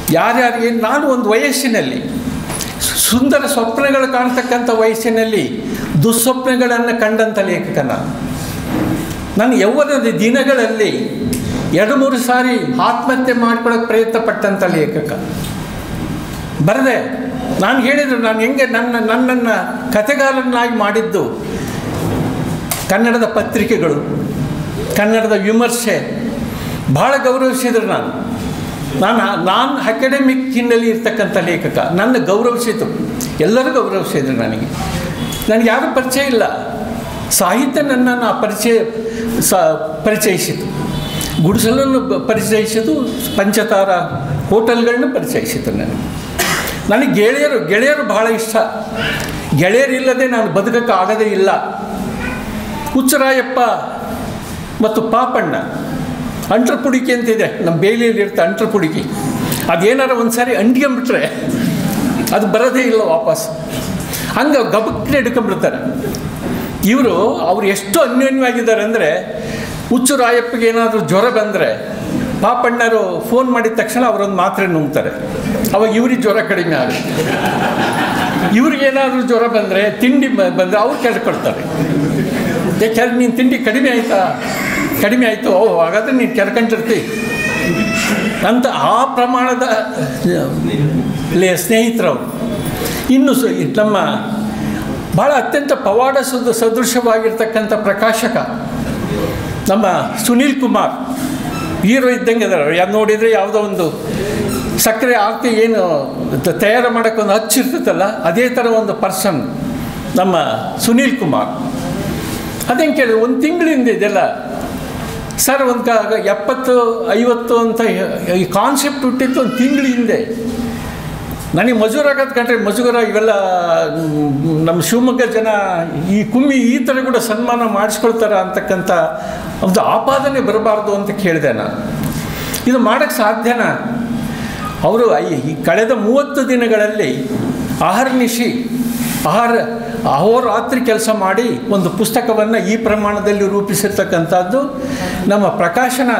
ಯಾರ್ಯಾರಿಗೆ ನಾನು ಒಂದು ವಯಸ್ಸಿನಲ್ಲಿ ಸುಂದರ ಸ್ವಪ್ನಗಳು ಕಾಣ್ತಕ್ಕಂಥ ವಯಸ್ಸಿನಲ್ಲಿ ದುಸ್ವಪ್ನಗಳನ್ನು ಕಂಡಂಥ ಲೇಖಕ ನಾನು ನನ್ನ ಯೌವನದ ದಿನಗಳಲ್ಲಿ ಎರಡು ಮೂರು ಸಾರಿ ಆತ್ಮಹತ್ಯೆ ಮಾಡ್ಕೊಳ್ಳೋಕೆ ಪ್ರಯತ್ನ ಪಟ್ಟಂಥ ಲೇಖಕ ಬರದೆ ನಾನು ಹೇಳಿದ್ರು ನಾನು ಹೆಂಗೆ ನನ್ನ ನನ್ನನ್ನು ಕಥೆಗಾರನ್ನಾಗಿ ಮಾಡಿದ್ದು ಕನ್ನಡದ ಪತ್ರಿಕೆಗಳು ಕನ್ನಡದ ವಿಮರ್ಶೆ ಭಾಳ ಗೌರವಿಸಿದ್ರು ನಾನು ನಾನು ನಾನು ಅಕಾಡೆಮಿಕ್ ಹಿನ್ನೆಲೆ ಇರ್ತಕ್ಕಂಥ ಲೇಖಕ ನನ್ನ ಗೌರವಿಸಿತು ಎಲ್ಲರೂ ಗೌರವಿಸಿದ್ರು ನನಗೆ ನನಗೆ ಯಾರೂ ಪರಿಚಯ ಇಲ್ಲ ಸಾಹಿತ್ಯ ನನ್ನನ್ನು ಪರಿಚಯ ಸ ಪರಿಚಯಿಸಿತು ಗುಡಿಸಲನ್ನು ಬ- ಪರಿಚಯಿಸಿತು ಪಂಚತಾರ ಹೋಟೆಲ್ಗಳನ್ನ ಪರಿಚಯಿಸಿತು ನನಗೆ ನನಗೆ ಗೆಳೆಯರು ಗೆಳೆಯರು ಭಾಳ ಇಷ್ಟ ಗೆಳೆಯರಿಲ್ಲದೆ ನಾನು ಬದುಕಕ್ಕೆ ಆಗದೇ ಇಲ್ಲ ಹುಚ್ಚರಾಯಪ್ಪ ಮತ್ತು ಪಾಪಣ್ಣ ಅಂಟ್ರ ಪುಡಿಕೆ ಅಂತಿದೆ ನಮ್ಮ ಬೇಲಿಯಲ್ಲಿ ಇರುತ್ತೆ ಅಂಟ್ರ ಪುಡಿಕೆ ಅದೇನಾರ ಒಂದು ಸಾರಿ ಅಂಟ್ಕೊಂಬಿಟ್ರೆ ಅದು ಬರೋದೇ ಇಲ್ಲ ವಾಪಸ್ ಹಂಗೆ ಗಬಕ್ಕನೆ ಹಿಡ್ಕೊಂಬಿಡ್ತಾರೆ ಇವರು ಅವ್ರು ಎಷ್ಟು ಅನ್ಯೋನ್ಯವಾಗಿದ್ದಾರೆ ಅಂದರೆ ಹುಚ್ಚು ರಾಯಪ್ಪಗೆ ಏನಾದರೂ ಜ್ವರ ಬಂದರೆ ಪಾಪಣ್ಣರು ಫೋನ್ ಮಾಡಿದ ತಕ್ಷಣ ಅವರೊಂದು ಮಾತ್ರೆ ನುಂಗ್ತಾರೆ ಅವಾಗ ಇವ್ರಿಗೆ ಜ್ವರ ಕಡಿಮೆ ಆಗುತ್ತೆ ಇವ್ರಿಗೇನಾದರೂ ಜ್ವರ ಬಂದರೆ ತಿಂಡಿ ಬಂದರೆ ಅವ್ರು ಕೆಡ್ಕೊಳ್ತಾರೆ ಯಾಕೆಂದ್ರೆ ನೀನು ತಿಂಡಿ ಕಡಿಮೆ ಆಯಿತಾ ಕಡಿಮೆ ಆಯಿತು ಓ ಹಾಗಾದ್ರೆ ನೀನು ಕೆರ್ಕೊಂಡಿರ್ತಿ ಅಂತ ಆ ಪ್ರಮಾಣದ ಲೇ ಸ್ನೇಹಿತರವರು ಇನ್ನು ಸ ನಮ್ಮ ಭಾಳ ಅತ್ಯಂತ ಪವಾಡ ಸದ ಸದೃಶವಾಗಿರ್ತಕ್ಕಂಥ ಪ್ರಕಾಶಕ ನಮ್ಮ ಸುನೀಲ್ ಕುಮಾರ್ ಹೀರೋ ಇದ್ದಂಗೆ ಇದ್ದಾರೆ ಯಾರು ನೋಡಿದರೆ ಯಾವುದೋ ಒಂದು ಸಕ್ಕರೆ ಆರತಿ ಏನು ತ- ತಯಾರು ಮಾಡೋಕ್ಕೆ ಒಂದು ಹಚ್ಚಿರ್ತೈತಲ್ಲ ಅದೇ ಥರ ಒಂದು ಪರ್ಸನ್ ನಮ್ಮ ಸುನೀಲ್ ಕುಮಾರ್ ಅದೇನು ಕೇಳಿದ್ರೆ ಒಂದು ತಿಂಗಳಿಂದ ಇದೆಲ್ಲ ಸರ್ ಒಂದು ಕ ಎಪ್ಪತ್ತು ಐವತ್ತು ಅಂತ ಈ ಕಾನ್ಸೆಪ್ಟ್ ಹುಟ್ಟಿತ್ತು ಒಂದು ತಿಂಗಳ ಹಿಂದೆ ನನಗೆ ಮಜೂರ್ ಆಗೋದು ಕಂಡ್ರೆ ಮಜೂರ ಇವೆಲ್ಲ ಮ್, ನಮ್ಮ ಶಿವಮೊಗ್ಗ ಜನ ಈ ಕುಮ್ಮಿ ಈ ಥರ ಕೂಡ ಸನ್ಮಾನ ಮಾಡಿಸ್ಕೊಳ್ತಾರ ಅಂತಕ್ಕಂಥ ಒಂದು ಆಪಾದನೆ ಬರಬಾರ್ದು ಅಂತ ಕೇಳಿದೆ ನಾನು ಇದು ಮಾಡೋಕ್ಕೆ ಸಾಧ್ಯನಾ ಅವರು ಐ- ಈ ಕಳೆದ ಮೂವತ್ತು ದಿನಗಳಲ್ಲಿ ಆಹರ್ನಿಶಿ ಆಹಾರ ಅಹೋರಾತ್ರಿ ಕೆಲಸ ಮಾಡಿ ಒಂದು ಪುಸ್ತಕವನ್ನು ಈ ಪ್ರಮಾಣದಲ್ಲಿ ರೂಪಿಸಿರ್ತಕ್ಕಂಥದ್ದು ನಮ್ಮ ಪ್ರಕಾಶನ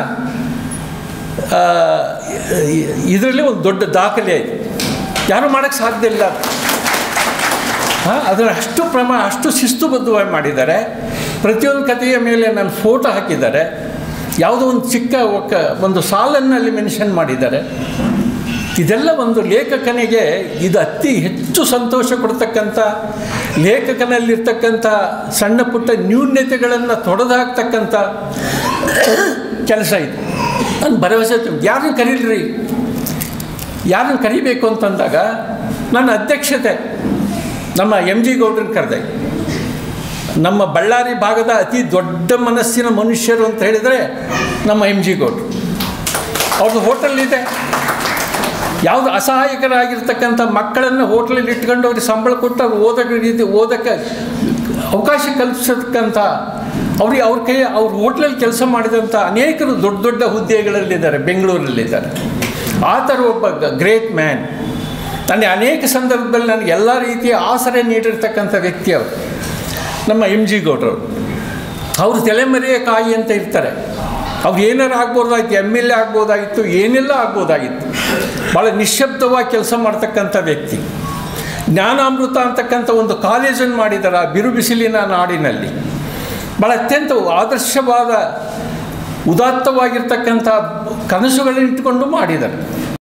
ಇದರಲ್ಲಿ ಒಂದು ದೊಡ್ಡ ದಾಖಲೆ ಇದೆ ಯಾರು ಮಾಡೋಕ್ಕೆ ಸಾಧ್ಯ ಇಲ್ಲ ಹಾಂ ಅದರ ಅಷ್ಟು ಪ್ರಮಾಣ ಅಷ್ಟು ಶಿಸ್ತುಬದ್ಧವಾಗಿ ಮಾಡಿದ್ದಾರೆ ಪ್ರತಿಯೊಂದು ಕಥೆಯ ಮೇಲೆ ನನ್ನ ಫೋಟೋ ಹಾಕಿದ್ದಾರೆ ಯಾವುದೋ ಒಂದು ಚಿಕ್ಕ ಒಕ್ಕ ಒಂದು ಸಾಲನ್ನು ಅಲ್ಲಿ ಮೆನ್ಷನ್ ಮಾಡಿದ್ದಾರೆ ಇದೆಲ್ಲ ಒಂದು ಲೇಖಕನಿಗೆ ಇದು ಅತಿ ಹೆಚ್ಚು ಸಂತೋಷ ಕೊಡ್ತಕ್ಕಂಥ ಲೇಖಕನಲ್ಲಿರ್ತಕ್ಕಂಥ ಸಣ್ಣ ಪುಟ್ಟ ನ್ಯೂನ್ಯತೆಗಳನ್ನು ತೊಡೆದಾಕ್ತಕ್ಕಂಥ ಕೆಲಸ ಇದು ನಾನು ಭರವಸೆ ಯಾರನ್ನು ಕರೀಲ್ರಿ ಯಾರನ್ನು ಕರಿಬೇಕು ಅಂತಂದಾಗ ನನ್ನ ಅಧ್ಯಕ್ಷತೆ ನಮ್ಮ ಎಮ್ ಜಿ ಗೌಡ್ರನ್ನ ಕರೆದೆ ನಮ್ಮ ಬಳ್ಳಾರಿ ಭಾಗದ ಅತಿ ದೊಡ್ಡ ಮನಸ್ಸಿನ ಮನುಷ್ಯರು ಅಂತ ಹೇಳಿದರೆ ನಮ್ಮ ಎಮ್ ಜಿ ಗೌಡ್ರು ಅವ್ರದ್ದು ಹೋಟೆಲ್ ಇದೆ ಯಾವುದು ಅಸಹಾಯಕರಾಗಿರ್ತಕ್ಕಂಥ ಮಕ್ಕಳನ್ನು ಹೋಟ್ಲಲ್ಲಿ ಇಟ್ಕೊಂಡು ಅವ್ರಿಗೆ ಸಂಬಳ ಕೊಟ್ಟು ಅವ್ರು ಓದೋಕ್ಕೆ ರೀತಿ ಓದೋಕ್ಕೆ ಅವಕಾಶ ಕಲ್ಪಿಸತಕ್ಕಂಥ ಅವ್ರಿಗೆ ಅವ್ರ ಕೈ ಅವ್ರ ಹೋಟ್ಲಲ್ಲಿ ಕೆಲಸ ಮಾಡಿದಂಥ ಅನೇಕರು ದೊಡ್ಡ ದೊಡ್ಡ ಹುದ್ದೆಗಳಲ್ಲಿದ್ದಾರೆ ಬೆಂಗಳೂರಲ್ಲಿದ್ದಾರೆ ಆ ಥರ ಒಬ್ಬ ಗ್ರೇಟ್ ಮ್ಯಾನ್ ನನಗೆ ಅನೇಕ ಸಂದರ್ಭದಲ್ಲಿ ನನಗೆ ಎಲ್ಲ ರೀತಿಯ ಆಸರೆ ನೀಡಿರ್ತಕ್ಕಂಥ ವ್ಯಕ್ತಿ ಅವರು ನಮ್ಮ ಎಮ್ ಜಿ ಗೌಡ್ರವರು ಅವರು ತಲೆಮರೆಯ ಕಾಯಿ ಅಂತ ಇರ್ತಾರೆ ಅವ್ರು ಏನಾರು ಆಗ್ಬೋದಾಗಿತ್ತು ಎಮ್ ಎಲ್ ಎ ಆಗ್ಬೋದಾಗಿತ್ತು ಏನೆಲ್ಲ ಆಗ್ಬೋದಾಗಿತ್ತು ಭಾಳ ನಿಶ್ಶಬ್ದವಾಗಿ ಕೆಲಸ ಮಾಡ್ತಕ್ಕಂಥ ವ್ಯಕ್ತಿ ಜ್ಞಾನಾಮೃತ ಅಂತಕ್ಕಂಥ ಒಂದು ಕಾಲೇಜನ್ನು ಮಾಡಿದ್ದಾರೆ ಆ ಬಿರು ಬಿಸಿಲಿನ ನಾಡಿನಲ್ಲಿ ಭಾಳ ಅತ್ಯಂತ ಆದರ್ಶವಾದ ಉದಾತ್ತವಾಗಿರ್ತಕ್ಕಂಥ ಕನಸುಗಳನ್ನಿಟ್ಟುಕೊಂಡು ಮಾಡಿದ್ದಾರೆ